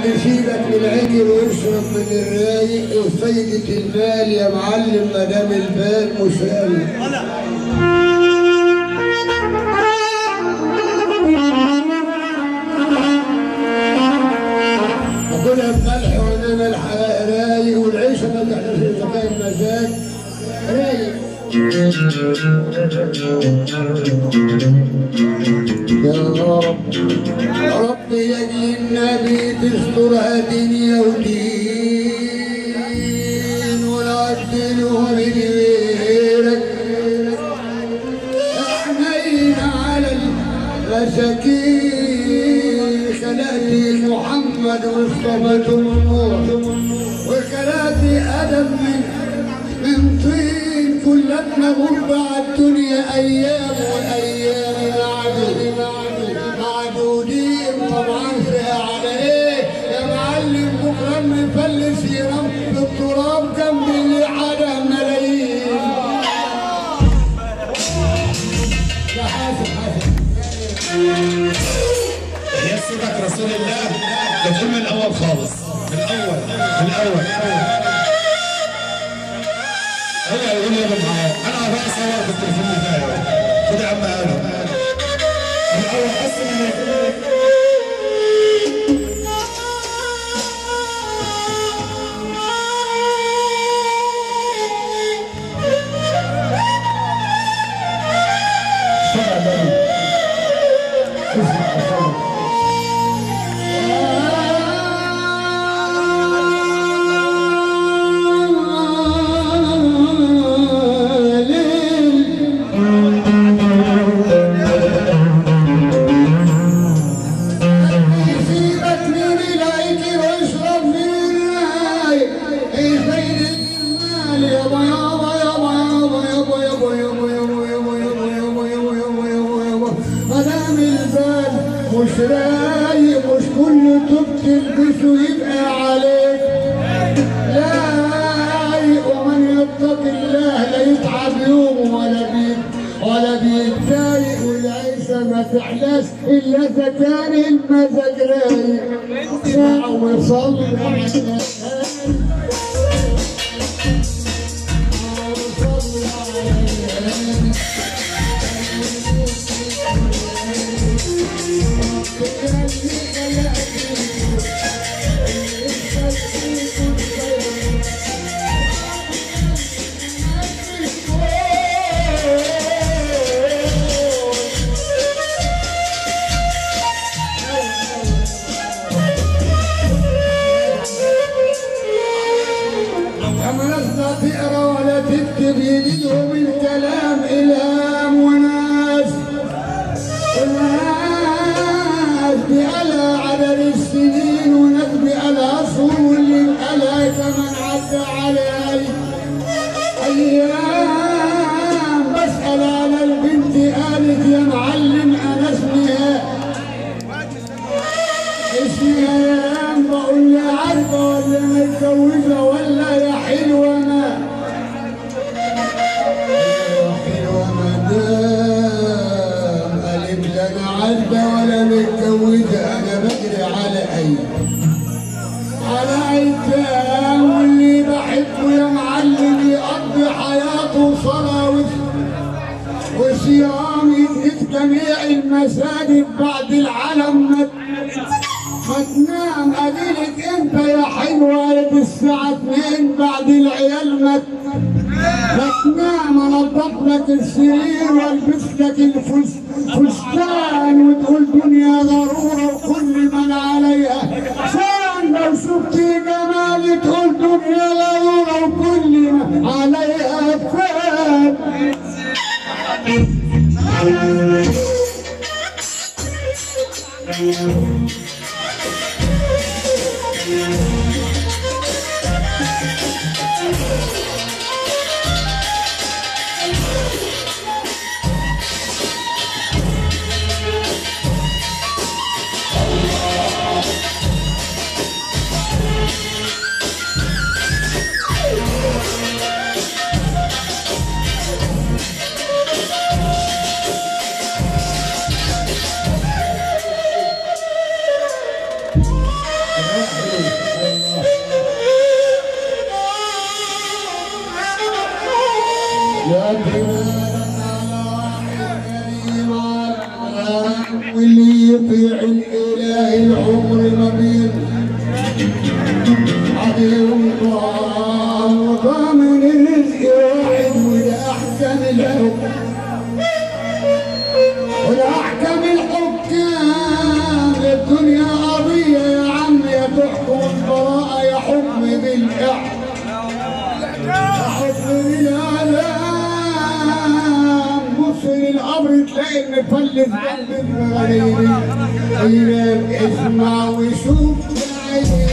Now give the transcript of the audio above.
سيبك من العجل واشرب من الرايق فايدة المال يا معلم ما دام البال مسالم وكلها بملح وانما الحلاق رايق والعيشه ما تحلاش اذا كان مزاج رايق يا رب رب لاجل النبي تسترها دنيا ودين ولا تدينه من غيرك حنين على المساكين خلاتي محمد واصطفته النور وخلاتي ادم من من طين كلنا غربة على الدنيا ايام والايام معدود معدودين طبعا فيها على ايه يا معلم بكره مفلس ينام في التراب جنب اللي حدا ملايين يا حاسب حاسب يا سيدك رسول الله ده كل من الاول خالص من الاول من الاول هو يقول لي يا ابو معاذ انا هروح اصور في التليفون بتاعي خد يا عم هذا من الاول اصلا يسيبك من العيك واشرب من الرايق الفايدة المال يابا يابا يابا يابا يابا يابا يابا يابا يابا يابا يابا يابا يابا يابا يابا مدام البال مش رايق مش كل توب تلبسه يبقى عليك لايق ومن يتق الله لا يتعب يوم ولا بيت ولا بيتضايق والعيشة ما تحلاش إلا إذا كان المزاج رايق ساعة وصلي على النبي. وصلي على النبي. أما لسنا تقرا ولا تكتب يجيهم الكلام إلهام وناس وناس بقلع عدد السنين وناس بقلع أشهر واللي بقلع كمان عدى علي أيام بسأل على البنت قالت يا معلم أنا اسمها اسمها يا أم بقول يا عارفة ولا متجوزة ولا يا حلوة ما يا حلوة مدام قالت لا أنا عارفة ولا متجوزة أنا بجري على أي على أيتام واللي بحبه يا معلم يقضي حياته صلاة وس- وصيام يدرك جميع المساجد بعد العلم ما ما تنام اديلك انت يا حلوه يد الساعه 2 بعد العيال ما ما تنام انضف لك السرير والبس لك الفستان وتقول دنيا ضروره وكل من عليها فان لو شفت جمال تقول دنيا ضروره وكل من عليها فان واللي يطيع الاله العمر ما بين عليهم ضامن الرزق واحد وده احكم الحكم والأحكم الحكام الدنيا قضية يا عم يا تحكم البراءة يا حكم بالإحكام يا حكم بالإعلام بص للقبر تلاقي المفلس جنب المغربي يقول اسمع وشوف بعينك